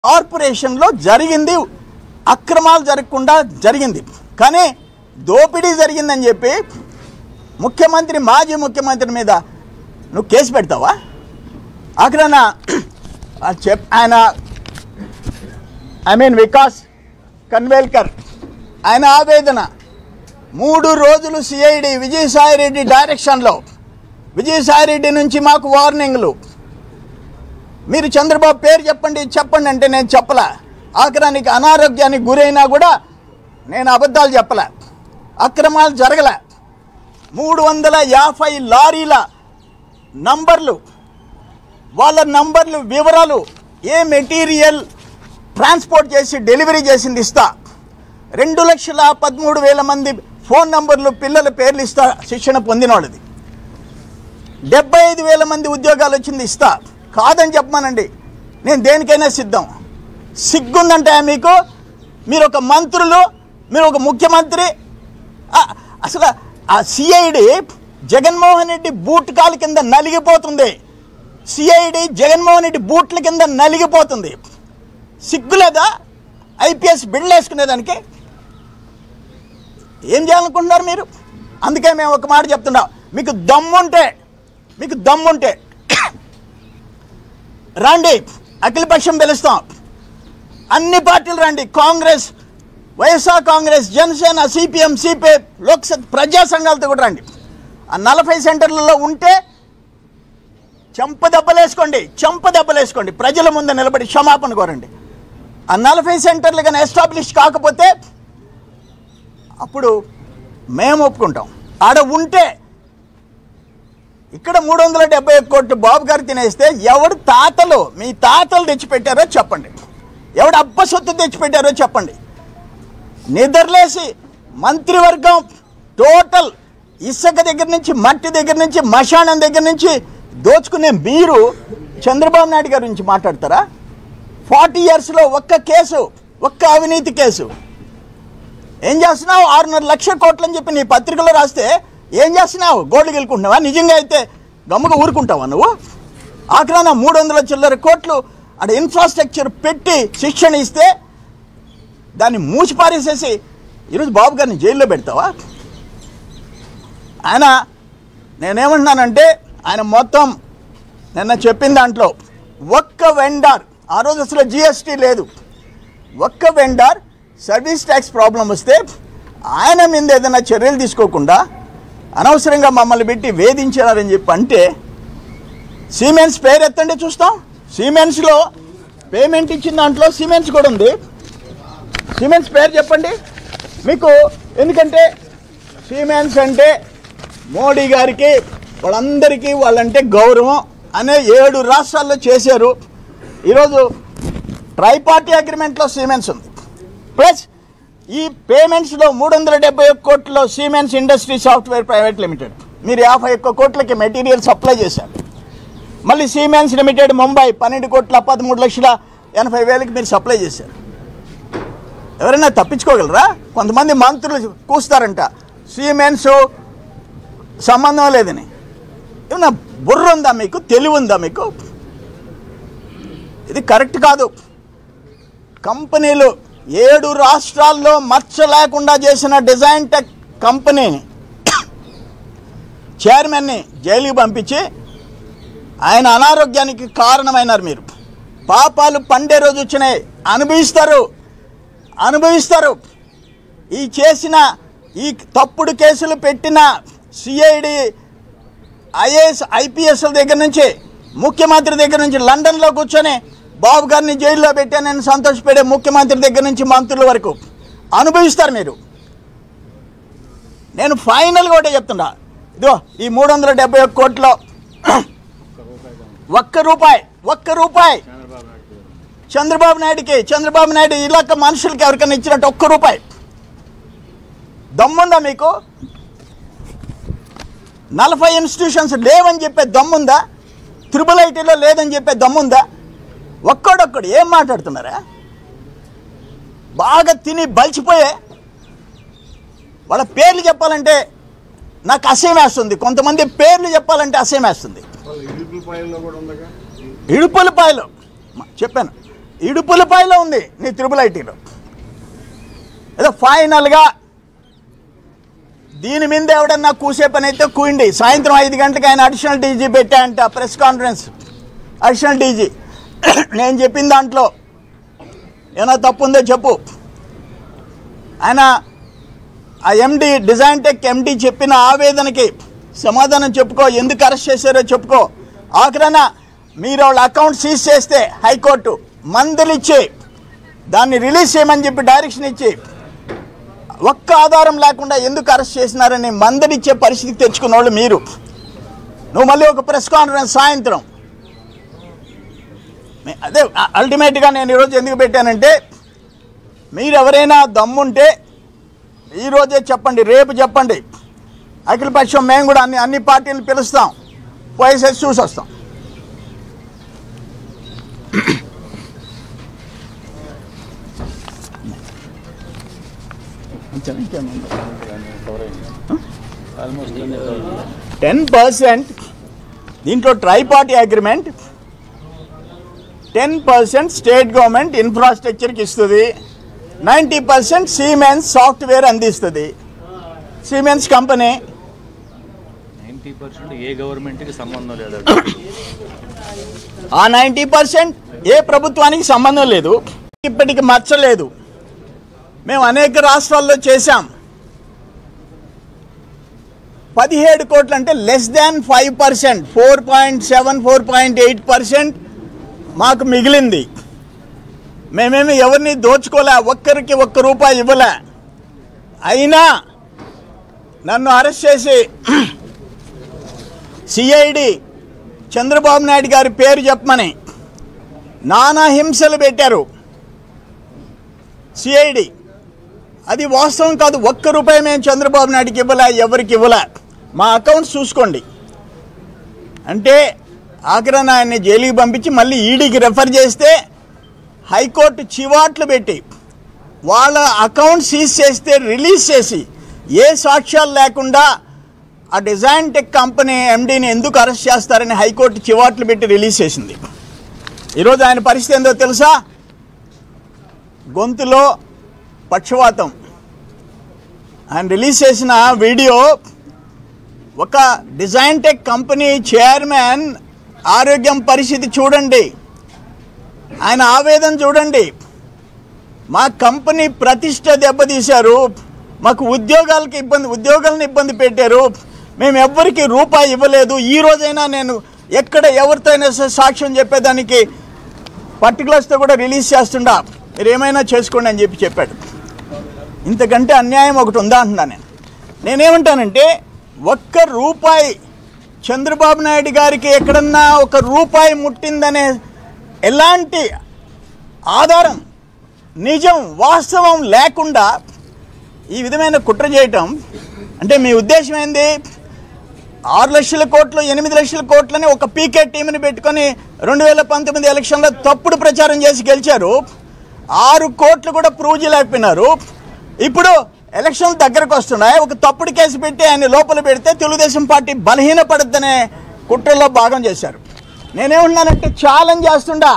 కార్పొరేషన్లో జరిగింది అక్రమాలు జరగకుండా జరిగింది కానీ దోపిడీ జరిగిందని చెప్పి ముఖ్యమంత్రి మాజీ ముఖ్యమంత్రి మీద నువ్వు కేసు పెడతావా అక్కడ చెప్ ఆయన ఐ మీన్ వికాస్ కన్వేల్కర్ ఆయన ఆవేదన మూడు రోజులు సిఐడి విజయసాయిరెడ్డి డైరెక్షన్లో విజయసాయిరెడ్డి నుంచి మాకు వార్నింగ్లు మీరు చంద్రబాబు పేరు చెప్పండి చెప్పండి అంటే నేను చెప్పలే ఆఖరానికి అనారోగ్యానికి గురైనా కూడా నేను అబద్ధాలు చెప్పలే అక్రమాలు జరగలే మూడు వందల యాభై లారీల నంబర్లు వాళ్ళ నంబర్లు వివరాలు ఏ మెటీరియల్ ట్రాన్స్పోర్ట్ చేసి డెలివరీ చేసింది ఇస్తా రెండు లక్షల పదమూడు వేల మంది ఫోన్ నంబర్లు పిల్లల పేర్లు ఇస్తా శిక్షణ పొందిన వాళ్ళది డెబ్బై ఐదు వేల మంది ఉద్యోగాలు వచ్చింది ఇస్తా కాదని చెప్పమానండి నేను దేనికైనా సిద్ధం సిగ్గుందంటే మీకు మీరు ఒక మంత్రులు మీరు ఒక ముఖ్యమంత్రి ఆ, అసలు ఆ సిఐడి జగన్మోహన్ రెడ్డి బూట్ కాలు కింద నలిగిపోతుంది సిఐడి జగన్మోహన్ రెడ్డి బూట్ల కింద నలిగిపోతుంది సిగ్గులేదా ఐపీఎస్ బిల్డ్ వేసుకునేదానికి ఏం చేయాలనుకుంటున్నారు మీరు అందుకే మేము ఒక మాట చెప్తున్నాం మీకు దమ్ముంటే మీకు దమ్ముంటే రండి అఖిలపక్షం పిలుస్తాం అన్ని పార్టీలు రండి కాంగ్రెస్ వైఎస్ఆర్ కాంగ్రెస్ జనసేన సిపిఎం సిపిఐ లోక్సత్ ప్రజా సంఘాలతో కూడా రండి ఆ నలభై సెంటర్లలో ఉంటే చెంప దెబ్బలేసుకోండి చెంప దెబ్బలేసుకోండి ప్రజల ముందు నిలబడి క్షమాపణ కోరండి ఆ నలభై సెంటర్లు కానీ ఎస్టాబ్లిష్ కాకపోతే అప్పుడు మేము ఒప్పుకుంటాం ఆడ ఉంటే ఇక్కడ మూడు వందల డెబ్బై ఒక్క కోట్లు బాబు గారు తినేస్తే ఎవడు తాతలు మీ తాతలు తెచ్చిపెట్టారో చెప్పండి ఎవడు అబ్బ సొత్తు తెచ్చిపెట్టారో చెప్పండి నిద్రలేసి మంత్రివర్గం టోటల్ ఇసుక దగ్గర నుంచి మట్టి దగ్గర నుంచి మశానం దగ్గర నుంచి దోచుకునే మీరు చంద్రబాబు నాయుడు గారి గురించి మాట్లాడతారా ఫార్టీ ఇయర్స్లో ఒక్క కేసు ఒక్క అవినీతి కేసు ఏం చేస్తున్నావు ఆరున్నర లక్షల కోట్లు అని చెప్పి నీ పత్రికలో రాస్తే ఏం చేస్తున్నావు గోల్డ్ గెలుకుంటున్నావా నిజంగా అయితే గమ్ముగా ఊరుకుంటావా నువ్వు ఆఖరాన మూడు వందల చిల్లర కోట్లు అక్కడ ఇన్ఫ్రాస్ట్రక్చర్ పెట్టి శిక్షణ ఇస్తే దాన్ని మూసి పారేసేసి ఈరోజు బాబు గారిని జైల్లో పెడతావా ఆయన నేనేమంటున్నానంటే ఆయన మొత్తం నిన్న చెప్పిన దాంట్లో ఒక్క వెండార్ ఆ రోజు అసలు జిఎస్టీ లేదు ఒక్క వెండార్ సర్వీస్ ట్యాక్స్ ప్రాబ్లం వస్తే ఆయన మీద ఏదైనా చర్యలు తీసుకోకుండా అనవసరంగా మమ్మల్ని పెట్టి వేధించారని చెప్పి అంటే సిమెంట్స్ పేరు ఎత్తండి చూస్తాం సిమెంట్స్లో పేమెంట్ ఇచ్చిన దాంట్లో సిమెంట్స్ కూడా ఉంది సిమెంట్స్ పేరు చెప్పండి మీకు ఎందుకంటే సిమెంట్స్ అంటే మోడీ గారికి వాళ్ళందరికీ వాళ్ళంటే గౌరవం అనే ఏడు రాష్ట్రాల్లో చేశారు ఈరోజు ట్రైపార్టీ అగ్రిమెంట్లో సిమెంట్స్ ఉంది ప్లస్ ఈ పేమెంట్స్లో మూడు వందల డెబ్బై ఒక్క కోట్లలో Siemens industry software private limited మీరు యాభై ఒక్క కోట్లకి మెటీరియల్ సప్లై చేశారు మళ్ళీ సిమెంట్స్ లిమిటెడ్ ముంబై పన్నెండు కోట్ల పదమూడు లక్షల ఎనభై వేలకి మీరు సప్లై చేశారు ఎవరైనా తప్పించుకోగలరా కొంతమంది మంత్రులు కూస్తారంట సిమెంట్స్ సంబంధం లేదని ఏమన్నా బుర్ర ఉందా మీకు తెలివి ఉందా మీకు ఇది కరెక్ట్ కాదు కంపెనీలు ఏడు రాష్ట్రాల్లో మచ్చ లేకుండా చేసిన డిజైన్ టెక్ కంపెనీని చైర్మన్ని జైలుకి పంపించి ఆయన అనారోగ్యానికి కారణమైనారు మీరు పాపాలు పండే రోజు వచ్చినాయి అనుభవిస్తారు అనుభవిస్తారు ఈ చేసిన ఈ తప్పుడు కేసులు పెట్టిన సిఐడి ఐఏఎస్ ఐపీఎస్ల దగ్గర నుంచి ముఖ్యమంత్రి దగ్గర నుంచి లండన్లో కూర్చొని బాబు గారిని జైల్లో పెట్టానని సంతోషపడే ముఖ్యమంత్రి దగ్గర నుంచి మంత్రుల వరకు అనుభవిస్తారు మీరు నేను ఫైనల్గా ఒకటే చెప్తున్నా ఇదిగో ఈ మూడు వందల డెబ్బై ఒక్క కోట్లో ఒక్క రూపాయి ఒక్క రూపాయి చంద్రబాబు నాయుడికి చంద్రబాబు నాయుడు ఇలాక మనుషులకి ఎవరికైనా ఇచ్చినట్టు ఒక్క రూపాయి దమ్ముందా మీకు నలభై ఇన్స్టిట్యూషన్స్ లేవని చెప్పే దమ్ముందా త్రిబుల్ ఐటీలో లేదని చెప్పే దమ్ముందా ఒక్కడొక్కడు ఏం మాట్లాడుతున్నారా బాగా తిని బలిచిపోయే వాళ్ళ పేర్లు చెప్పాలంటే నాకు అసహ్యం వేస్తుంది కొంతమంది పేర్లు చెప్పాలంటే అసహ్యం వేస్తుంది వాళ్ళ ఇరుకుల పాయల్లో కూడా ఉందగా ఇడుపులపాయలు మ- చెప్పాను ఇడుపులపైలో ఉంది నీ త్రిబుల్ ఐటీలో ఏదో ఫైనల్గా దీని మీద ఎవడన్నా కూసే పని అయితే కూయండి సాయంత్రం ఐదు గంటలకు ఆయన అడిషనల్ డీజీ పెట్టా అంట ప్రెస్ కాన్ఫరెన్స్ అడిషనల్ డీజీ నేను చెప్పిన దాంట్లో ఏమైనా తప్పు ఉందో చెప్పు ఆయన ఆ ఎండి డిజైన్ టెక్ ఎండి చెప్పిన ఆవేదనకి సమాధానం చెప్పుకో ఎందుకు అరెస్ట్ చేశారో చెప్పుకో ఆఖరణ మీరు వాళ్ళ అకౌంట్ సీజ్ చేస్తే హైకోర్టు మందులు ఇచ్చి దాన్ని రిలీజ్ చేయమని చెప్పి డైరెక్షన్ ఇచ్చి ఒక్క ఆధారం లేకుండా ఎందుకు అరెస్ట్ చేసినారని మందడిచ్చే పరిస్థితికి తెచ్చుకున్న వాళ్ళు మీరు నువ్వు మళ్ళీ ఒక ప్రెస్ కాన్ఫరెన్స్ సాయంత్రం మే- అదే అల్టిమేట్గా నేను ఈరోజు ఎందుకు పెట్టానంటే మీరు ఎవరైనా దమ్ముంటే ఈరోజే చెప్పండి రేపు చెప్పండి అఖిలపక్షం మేము కూడా అన్ని అన్ని పార్టీలు పిలుస్తాం పోయేసేసి చూసి వస్తాం టెన్ పర్సెంట్ దీంట్లో tri party agreement ten percent state government ఇన్ఫ్రాస్ట్రక్చర్కి ఇస్తుంది నైంటీ పర్సెంట్ సీమెన్స్ సాఫ్ట్వేర్ అందిస్తుంది సీమెన్స్ కంపెనీ నైంటీ పర్సెంట్ ఏ గవర్నమెంట్కి సంబంధం లేదు ఆ నైంటీ పర్సెంట్ ఏ ప్రభుత్వానికి సంబంధం లేదు ఇప్పటికి మచ్చలేదు మేము అనేక రాష్ట్రాల్లో చేశాం పదిహేడు కోట్లు అంటే less than five percent four point seven four point eight percent మాకు మిగిలింది మేమేమి ఎవరిని దోచుకోలే ఒక్కరికి ఒక్క రూపాయి ఇవ్వలే అయినా నన్ను అరెస్ట్ చేసి సిఐడి చంద్రబాబు నాయుడు గారి పేరు చెప్పమని నానా హింసలు పెట్టారు సిఐడి అది వాస్తవం కాదు ఒక్క రూపాయి మేము చంద్రబాబు నాయుడుకి ఇవ్వలే ఎవరికి ఇవ్వలే మా అకౌంట్స్ చూసుకోండి అంటే ఆఖరణ ఆయన్ని జైలుకి పంపించి మళ్ళీ ఈడీకి రెఫర్ చేస్తే హైకోర్టు చివాట్లు పెట్టి వాళ్ళ అకౌంట్ సీజ్ చేస్తే రిలీజ్ చేసి ఏ సాక్ష్యాలు లేకుండా ఆ డిజైన్ టెక్ కంపెనీ ఎండీని ఎందుకు అరెస్ట్ చేస్తారని హైకోర్టు చివాట్లు పెట్టి రిలీజ్ చేసింది ఈరోజు ఆయన పరిస్థితి ఏందో తెలుసా గొంతులో పక్షవాతం ఆయన రిలీజ్ చేసిన వీడియో ఒక డిజైన్ టెక్ కంపెనీ చైర్మన్ ఆరోగ్యం పరిస్థితి చూడండి ఆయన ఆవేదన చూడండి మా కంపెనీ ప్రతిష్ట దెబ్బతీశారు మాకు ఉద్యోగాలకి ఇబ్బంది ఉద్యోగాలను ఇబ్బంది పెట్టారు మేము ఎవ్వరికి రూపాయి ఇవ్వలేదు ఈ రోజైనా నేను ఎక్కడ ఎవరితో అయినా సరే సాక్ష్యం చెప్పేదానికి పర్టికులర్స్తో కూడా రిలీజ్ చేస్తుండా మీరు ఏమైనా చేసుకోండి అని చెప్పి చెప్పాడు ఇంతకంటే అన్యాయం ఒకటి ఉందా అంటున్నా నేను నేనేమంటానంటే ఒక్క రూపాయి చంద్రబాబు నాయుడు గారికి ఎక్కడన్నా ఒక రూపాయి ముట్టిందనే ఎలాంటి ఆధారం నిజం వాస్తవం లేకుండా ఈ విధమైన కుట్ర చేయటం అంటే మీ ఉద్దేశం ఏంది ఆరు లక్షల కోట్లు ఎనిమిది లక్షల కోట్లని ఒక పీకే టీంని పెట్టుకొని రెండు వేల పంతొమ్మిది ఎలక్షన్లో తప్పుడు ప్రచారం చేసి గెలిచారు ఆరు కోట్లు కూడా ప్రూవ్ చేయలేకపోయినారు ఇప్పుడు ఎలక్షన్లు దగ్గరకు వస్తున్నాయి ఒక తప్పుడు కేసు పెట్టి ఆయన లోపల పెడితే తెలుగుదేశం పార్టీ బలహీనపడద్దనే కుట్రలో భాగం చేశారు నేనేమన్నానంటే ఛాలెంజ్ చేస్తుండా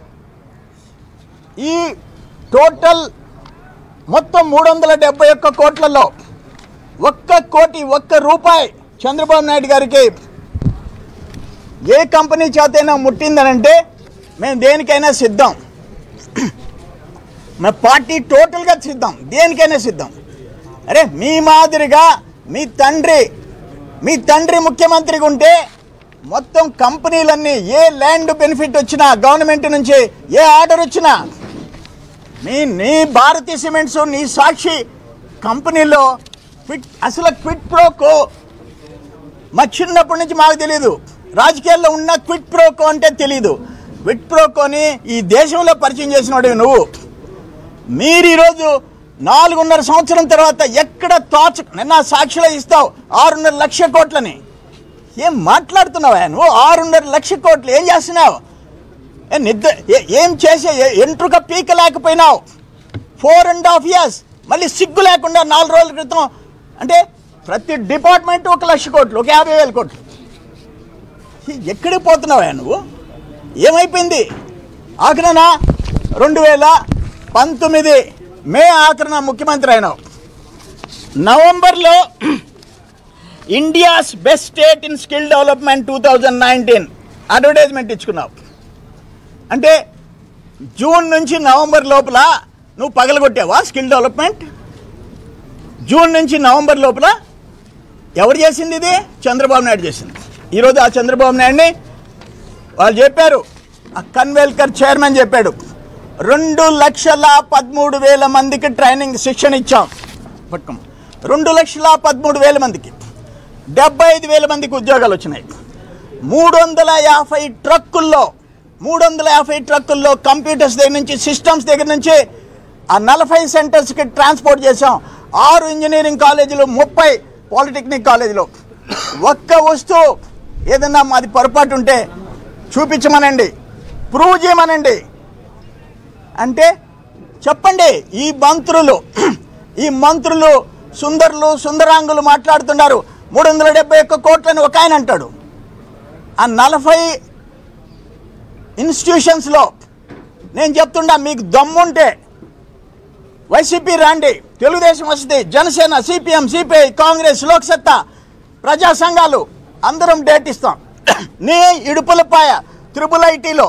ఈ టోటల్ మొత్తం మూడు వందల డెబ్బై ఒక్క కోట్లలో ఒక్క కోటి ఒక్క రూపాయి చంద్రబాబు నాయుడు గారికి ఏ కంపెనీ చేతైనా ముట్టిందనంటే మేము దేనికైనా సిద్ధం మా పార్టీ టోటల్గా సిద్ధం దేనికైనా సిద్ధం అరే మీ మాదిరిగా మీ తండ్రి మీ తండ్రి ముఖ్యమంత్రిగా ఉంటే మొత్తం కంపెనీలన్నీ ఏ ల్యాండ్ బెనిఫిట్ వచ్చినా గవర్నమెంట్ నుంచి ఏ ఆర్డర్ వచ్చినా నీ నీ భారతీయ సిమెంట్స్ నీ సాక్షి కంపెనీలో క్విట్ అసలు క్విట్ ప్రోకో మా చిన్నప్పటి నుంచి మాకు తెలియదు రాజకీయాల్లో ఉన్న క్విట్ ప్రోకో అంటే తెలియదు క్విట్ ప్రోకోని ఈ దేశంలో పరిచయం చేసినవాడివి నువ్వు మీరు ఈరోజు నాలుగున్నర సంవత్సరం తర్వాత ఎక్కడ తోచ నిన్న సాక్షిలో ఇస్తావు ఆరున్నర లక్ష కోట్లని ఏం మాట్లాడుతున్నావా నువ్వు ఆరున్నర లక్ష కోట్లు ఏం చేస్తున్నావు ఏ నిద్ర ఏ- ఏం చేసే ఏ- ఎంట్రుక పీక లేకపోయినావు ఫోర్ అండ్ హాఫ్ ఇయర్స్ మళ్ళీ సిగ్గు లేకుండా నాలుగు రోజుల క్రితం అంటే ప్రతి డిపార్ట్మెంట్ ఒక లక్ష కోట్లు ఒక యాభై వేల కోట్లు ఈ ఎక్కడికి పోతున్నావా నువ్వు ఏమైపోయింది ఆఖరనా రెండు వేల పంతొమ్మిది మే ఆఖరిన ముఖ్యమంత్రి అయినావు నవంబర్లో India's best state in skill development two thousand nineteen advertisement ఇచ్చుకున్నావు అంటే జూన్ నుంచి నవంబర్ లోపల నువ్వు పగలగొట్టావా స్కిల్ డెవలప్మెంట్ జూన్ నుంచి నవంబర్ లోపల ఎవరు చేసింది ఇది చంద్రబాబు నాయుడు చేసింది ఈరోజు ఆ చంద్రబాబు నాయుడిని వాళ్ళు చెప్పారు ఆ కన్వెల్కర్ చైర్మన్ చెప్పాడు రెండు లక్షల పదమూడు వేల మందికి ట్రైనింగ్ శిక్షణ ఇచ్చాం పట్టుకోం రెండు లక్షల పదమూడు వేల మందికి డెబ్బై ఐదు వేల మందికి ఉద్యోగాలు వచ్చినాయి మూడు వందల యాభై ట్రక్కుల్లో మూడు వందల యాభై ట్రక్కుల్లో కంప్యూటర్స్ దగ్గర నుంచి సిస్టమ్స్ దగ్గర నుంచి ఆ నలభై సెంటర్స్కి ట్రాన్స్పోర్ట్ చేసాం ఆరు ఇంజనీరింగ్ కాలేజీలు ముప్పై పాలిటెక్నిక్ కాలేజీలు ఒక్క వస్తువు ఏదన్నా మాది పొరపాటు ఉంటే చూపించమనండి ప్రూవ్ చేయమనండి అంటే చెప్పండి ఈ మంత్రులు ఈ మంత్రులు సుందరులు సుందరాంగులు మాట్లాడుతున్నారు మూడు వందల డెబ్బై ఒక్క కోట్లని ఒక ఆయన అంటాడు ఆ నలభై ఇన్స్టిట్యూషన్స్లో నేను చెప్తుండా మీకు దమ్ముంటే వైసీపీ రాండి తెలుగుదేశం వస్తుంది జనసేన సిపిఎం సిపిఐ కాంగ్రెస్ లోక్సత్తా ప్రజా సంఘాలు అందరం డేట్ ఇస్తాం నీ ఇడుపులపాయ త్రిపుల్ ఐటీలో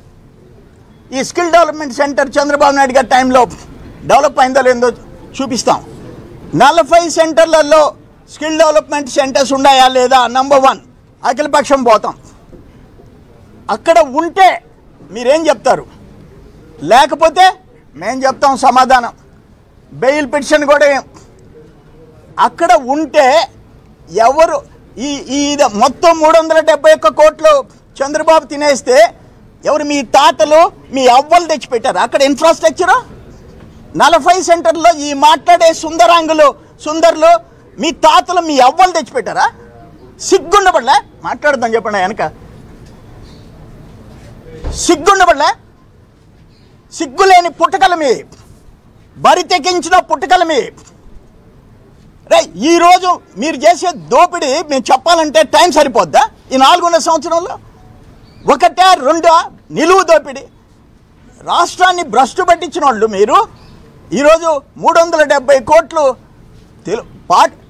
ఈ skill development centre Chandrababu Naidu గారి టైంలో డెవలప్ అయిందో లేదో చూపిస్తాం నలభై సెంటర్లలో స్కిల్ డెవలప్మెంట్ సెంటర్స్ ఉన్నాయా లేదా నంబర్ వన్ అఖిలపక్షం పోతాం అక్కడ ఉంటే మీరేం చెప్తారు లేకపోతే మేం చెప్తాం సమాధానం బెయిల్ పిటిషన్ కూడా ఏం అక్కడ ఉంటే ఎవరు ఈ ఈ ఇది మొత్తం మూడు వందల డెబ్బై ఒక్క కోట్లు చంద్రబాబు తినేస్తే ఎవరు మీ తాతలు మీ అవ్వలు తెచ్చిపెట్టారు అక్కడ ఇన్ఫ్రాస్ట్రక్చరు నలభై సెంటర్లో ఈ మాట్లాడే సుందరాంగులు సుందరులు మీ తాతలు మీ అవ్వలు తెచ్చిపెట్టారా సిగ్గుండబడలే మాట్లాడదాం చెప్పండి వెనక సిగ్గుండబడలే సిగ్గులేని పుట్టకల మీ బరి తెగించిన పుట్టకల మీ రే ఈరోజు మీరు చేసే దోపిడీ మేము చెప్పాలంటే టైం సరిపోద్దా ఈ నాలుగున్నర సంవత్సరంలో ఒకటే రెండా నిలువు దోపిడీ రాష్ట్రాన్ని భ్రష్టు పట్టించిన వాళ్ళు మీరు ఈరోజు మూడు వందల డెబ్బై కోట్లు తెలు పాట్